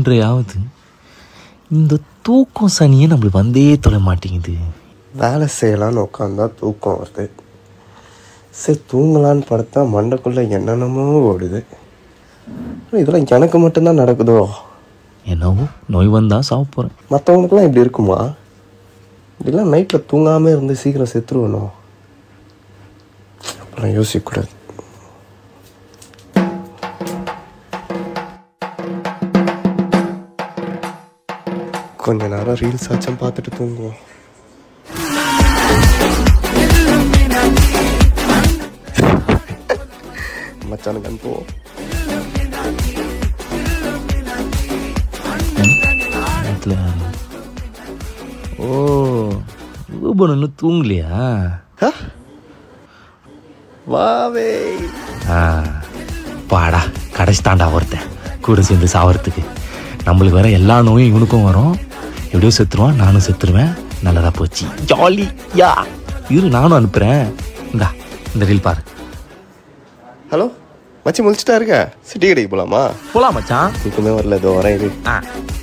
மூன்றையாவது இந்த தூக்கம் சனியே நம்மளுக்கு வந்தே தொலை மாட்டேங்குது வேலை செய்யலான்னு உட்காந்தா தூக்கம் வருது சரி தூங்கலான்னு படுத்தா மண்டைக்குள்ளே என்னென்னமோ ஓடுது ஆனா இதெல்லாம் எனக்கு மட்டும்தான் நடக்குதோ என்னவோ நோய் வந்தால் சாவ போகிறேன் மற்றவங்களுக்குலாம் இப்படி இருக்குமா இப்படிலாம் நைட்டில் தூங்காமல் இருந்து சீக்கிரம் செத்துருவணும் அப்பெல்லாம் யோசிக்கக்கூடாது கொஞ்ச நேரம் ரீல்ஸ் ஆச்சும் பார்த்துட்டு தூங்குவோம் மச்சானுக்கு அனுப்புவோம் நேரத்தில் ஓ ரூபன் இன்னும் தூங்கலையா வாவே ஆ பாடா கடைசி தாண்டா ஒருத்தன் கூட சேர்ந்து சாவறதுக்கு நம்மளுக்கு வேற எல்லா நோயும் இவனுக்கும் வரும் எப்படியோ செத்துருவான் நானும் செத்துருவேன் நல்லதா போச்சு ஜாலி யா இரு நானும் அனுப்புறேன் இந்தா இந்த ரீல் பாரு ஹலோ மச்சி முடிச்சிட்டா இருக்க சிட்டி கடைக்கு போகலாமா போலாம் மச்சான் தூக்கமே வரல இதோ வரேன் இது ஆ